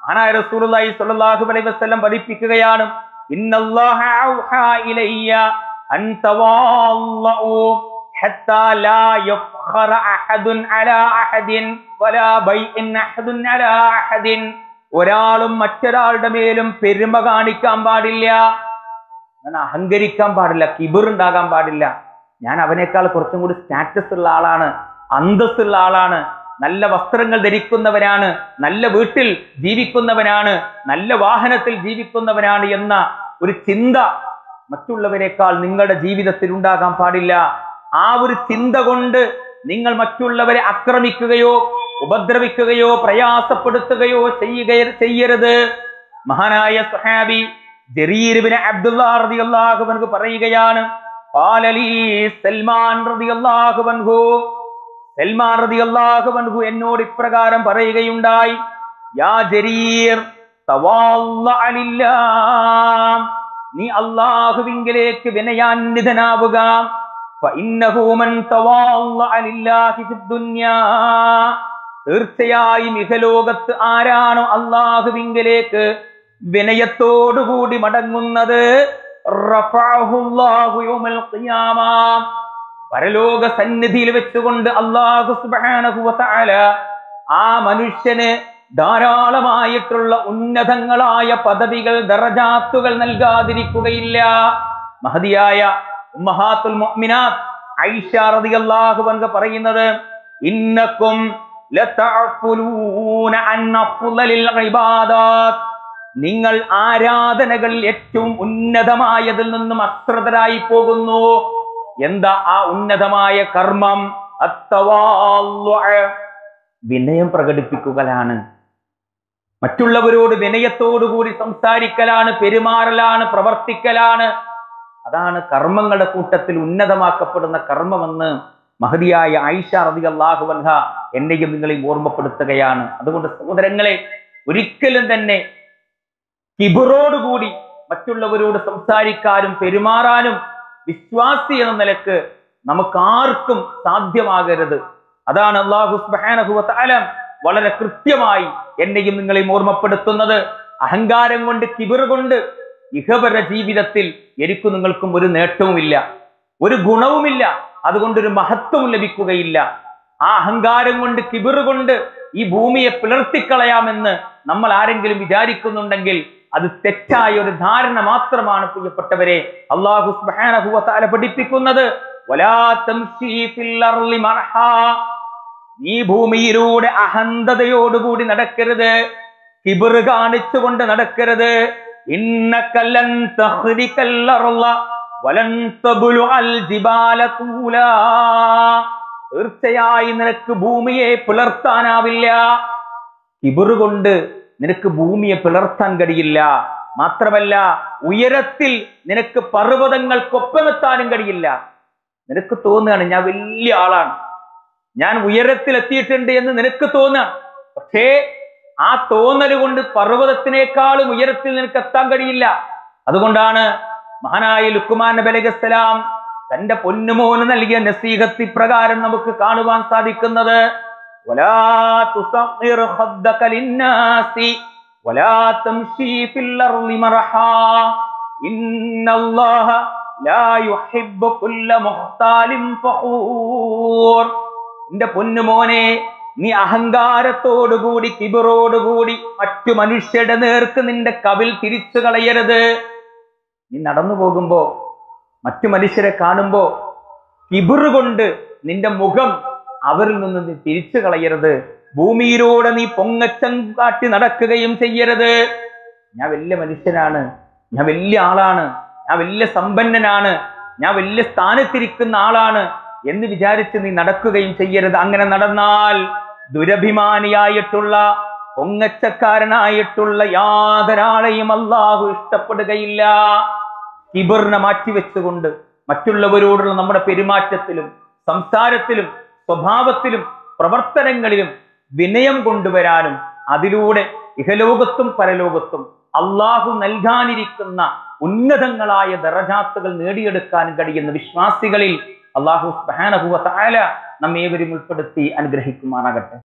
മഹാനായ റസൂലുള്ളാഹി സ്വല്ലല്ലാഹു അലൈഹി വസല്ലം പഠിപ്പിക്കുകയാണ് ഇന്നല്ലാഹ ഔഹാ ഇലയ്യ അൻ തവാല്ലഉ ഹത്താ ലാ യഫ്ഖറ അഹദുൻ അലാ അഹദിൻ വലാ ബൈഇൻ അഹദുൻ അലാ അഹദിൻ ഒരാളും മറ്റൊരാളുടെ മേലും പെരുമ കാണിക്കാൻ പാടില്ല ഞാൻ അഹങ്കരിക്കാൻ പാടില്ല കിബിർ ഉണ്ടാകാൻ പാടില്ല ഞാൻ അവനേക്കാൾ കുറച്ചും കൂടി സ്റ്റാറ്റസ് ഉള്ള ആളാണ് അന്തസ്സുള്ള ആളാണ് നല്ല വസ്ത്രങ്ങൾ ധരിക്കുന്നവനാണ് നല്ല വീട്ടിൽ ജീവിക്കുന്നവനാണ് നല്ല വാഹനത്തിൽ ജീവിക്കുന്നവനാണ് എന്ന ഒരു ചിന്ത മറ്റുള്ളവരെക്കാൾ നിങ്ങളുടെ ജീവിതത്തിൽ ഉണ്ടാകാൻ പാടില്ല ആ ഒരു ചിന്ത കൊണ്ട് നിങ്ങൾ മറ്റുള്ളവരെ ആക്രമിക്കുകയോ ഉപദ്രവിക്കുകയോ പ്രയാസപ്പെടുത്തുകയോ ചെയ്യുക ചെയ്യരുത് മഹാനായ സുഹാബി ജരീരിബിന് അബ്ദുല്ലാ റളിയല്ലാഹു അൻഹു പറയുകയാണ് ഖാലലി സൽമാൻ റളിയല്ലാഹു അൻഹു സൽമാൻ റളിയല്ലാഹു അൻഹു എന്നോട് ഇപ്രകാരം പറയുകയുണ്ടായി യാ ജരീർ തവാല്ലഅ ലില്ലാഹ് നീ അല്ലാഹുവിങ്കലേക്ക് വിനയാന്വിതനാവുക فإنه من تواضع لله في الدنيا തീർച്ചയായും ഇഹലോകത്ത് ആരാണോ അള്ളാഹുവിങ്കലേക്ക് വിനയത്തോടുകൂടി മടങ്ങുന്നത് റഫഅഹുല്ലാഹു യൗമൽ ഖിയാമ. പരലോക സന്നിധിയിൽ വെച്ചുകൊണ്ട് അള്ളാഹു സുബ്ഹാനഹു വ തആല ആ മനുഷ്യന് ധാരാളമായിട്ടുള്ള ഉന്നതങ്ങളായ പദവികൾ ദറജാത്തുകൾ നൽകാതിരിക്കുകയില്ല മഹതിയായ ഉമ്മഹാത്തുൽ മുഅ്മിനാത്ത് ഐഷ റളിയല്ലാഹു അൻഹ പറയുന്നത് ഇന്നക്കും ലതഅഫുലൂന അൻ അഫ്ളലിൽ ഇബാദാത്ത് നിങ്ങൾ ആരാധനകളിൽ ഏറ്റവും ഉന്നതമായതിൽ നിന്നും അശ്രദ്ധരായി പോകുന്നു എന്താ ആ ഉന്നതമായ കർമ്മം അത്തവാല്ലുഅ. വിനയം പ്രകടിപ്പിക്കുകയാണ് മറ്റുള്ളവരോട് വിനയത്തോടുകൂടി സംസാരിക്കലാണ് പെരുമാറലാണ് പ്രവർത്തിക്കലാണ് അതാണ് കർമ്മങ്ങളുടെ കൂട്ടത്തിൽ ഉന്നതമാക്കപ്പെടുന്ന കർമ്മമെന്ന് മഹതിയായ ആയിഷ റതി അള്ളാഹു വൻഹ എന്നെയും നിങ്ങളെയും ഓർമ്മപ്പെടുത്തുകയാണ് അതുകൊണ്ട് സഹോദരങ്ങളെ ഒരിക്കലും തന്നെ കിബിറോടുകൂടി മറ്റുള്ളവരോട് സംസാരിക്കാനും പെരുമാറാനും വിശ്വാസി എന്ന നിലക്ക് നമുക്ക് ആർക്കും സാധ്യമാകരുത് അതാണ് അള്ളാഹു സുബ്ഹാനഹു വ തആല വളരെ കൃത്യമായി എന്നെയും നിങ്ങളെയും ഓർമ്മപ്പെടുത്തുന്നത് അഹങ്കാരം കൊണ്ട് കിബിർ കൊണ്ട് ഇഹപര ജീവിതത്തിൽ എനിക്കും നിങ്ങൾക്കും ഒരു നേട്ടവുമില്ല ഒരു ഗുണവുമില്ല അതുകൊണ്ടൊരു മഹത്വവും ലഭിക്കുകയില്ല ആ അഹങ്കാരം കൊണ്ട് കിബിർ കൊണ്ട് ഈ ഭൂമിയെ പിളർത്തിക്കളയാമെന്ന് നമ്മൾ ആരെങ്കിലും വിചാരിക്കുന്നുണ്ടെങ്കിൽ അത് തെറ്റായ ഒരു ധാരണ മാത്രമാണ് പ്രിയപ്പെട്ടവരെ അള്ളാഹു സുബ്ഹാനഹു വ തആല പഠിപ്പിക്കുന്നത് വലാ തംശീ ഫിൽ അർളി മർഹാ ഈ ഭൂമിയിലൂടെ അഹന്തതയോടുകൂടി നടക്കരുത് കിബിർ കാണിച്ചുകൊണ്ട് നടക്കരുത് ഇന്നക്കല്ലൻ തഹ്രിക്കൽ അർള വലൻ തബ്ലുഅൽ ജിബാല തൂലാ തീർച്ചയായും നിനക്ക് ഭൂമിയെ പിളർത്താനാവില്ല കിബിർ കൊണ്ട് നിനക്ക് ഭൂമിയെ പിളർത്താൻ കഴിയില്ല മാത്രമല്ല ഉയരത്തിൽ നിനക്ക് പർവ്വതങ്ങൾക്കൊപ്പമെത്താനും കഴിയില്ല നിനക്ക് തോന്നുകയാണ് ഞാൻ വലിയ ആളാണ് ഞാൻ ഉയരത്തിൽ എത്തിയിട്ടുണ്ട് എന്ന് നിനക്ക് തോന്നുക പക്ഷേ ആ തോന്നൽ കൊണ്ട് പർവ്വതത്തിനേക്കാളും ഉയരത്തിൽ നിനക്ക് എത്താൻ കഴിയില്ല അതുകൊണ്ടാണ് മഹാനായ ലുക്കുമാൻ നബി അലൈഹിസ്സലാം തന്റെ പൊന്നുമോന് നൽകിയ നസീഹത്ത് പ്രകാരം നമുക്ക് കാണുവാൻ സാധിക്കുന്നത് ولا تصغر خدك للناس ولا تمشي في الأرض مرحا إن الله لا يحب كل مختال فخور എന്റെ പൊന്നുമോനെ നീ അഹങ്കാരത്തോടുകൂടി കിബിറോടുകൂടി മറ്റു മനുഷ്യരുടെ നേർക്ക് നിന്റെ കവിൽ തിരിച്ചു കളയരുത് നീ നടന്നു പോകുമ്പോ മറ്റു മനുഷ്യരെ കാണുമ്പോ കിബിറ് കൊണ്ട് നിന്റെ മുഖം അവരിൽ നിന്ന് നീ തിരിച്ചു കളയരുത് ഭൂമിയിലൂടെ നീ പൊങ്ങച്ചം കാട്ടി നടക്കുകയും ചെയ്യരുത് ഞാൻ വലിയ മനുഷ്യനാണ് ഞാൻ വലിയ ആളാണ് ഞാൻ വലിയ സമ്പന്നനാണ് ഞാൻ വലിയ സ്ഥാനത്തിരിക്കുന്ന ആളാണ് എന്ന് വിചാരിച്ച് നീ നടക്കുകയും ചെയ്യരുത് അങ്ങനെ നടന്നാൽ ദുരഭിമാനിയായിട്ടുള്ള പൊങ്ങച്ചക്കാരനായിട്ടുള്ള യാതൊരാളെയും അള്ളാഹു ഇഷ്ടപ്പെടുകയില്ല കിബറിനെ മാറ്റിവെച്ചുകൊണ്ട് മറ്റുള്ളവരോടുള്ള നമ്മുടെ പെരുമാറ്റത്തിലും സംസാരത്തിലും സ്വഭാവത്തിലും പ്രവർത്തനങ്ങളിലും വിനയം കൊണ്ടുവരാനും അതിലൂടെ ഇഹലോകത്തും പരലോകത്തും അള്ളാഹു നൽകാനിരിക്കുന്ന ഉന്നതങ്ങളായ ദറജാത്തുകൾ നേടിയെടുക്കാനും കഴിയുന്ന വിശ്വാസികളിൽ അള്ളാഹു സുബ്ഹാനഹു വ തആല നമ്മേവരും ഉൾപ്പെടുത്തി അനുഗ്രഹിക്കുമാറാകട്ടെ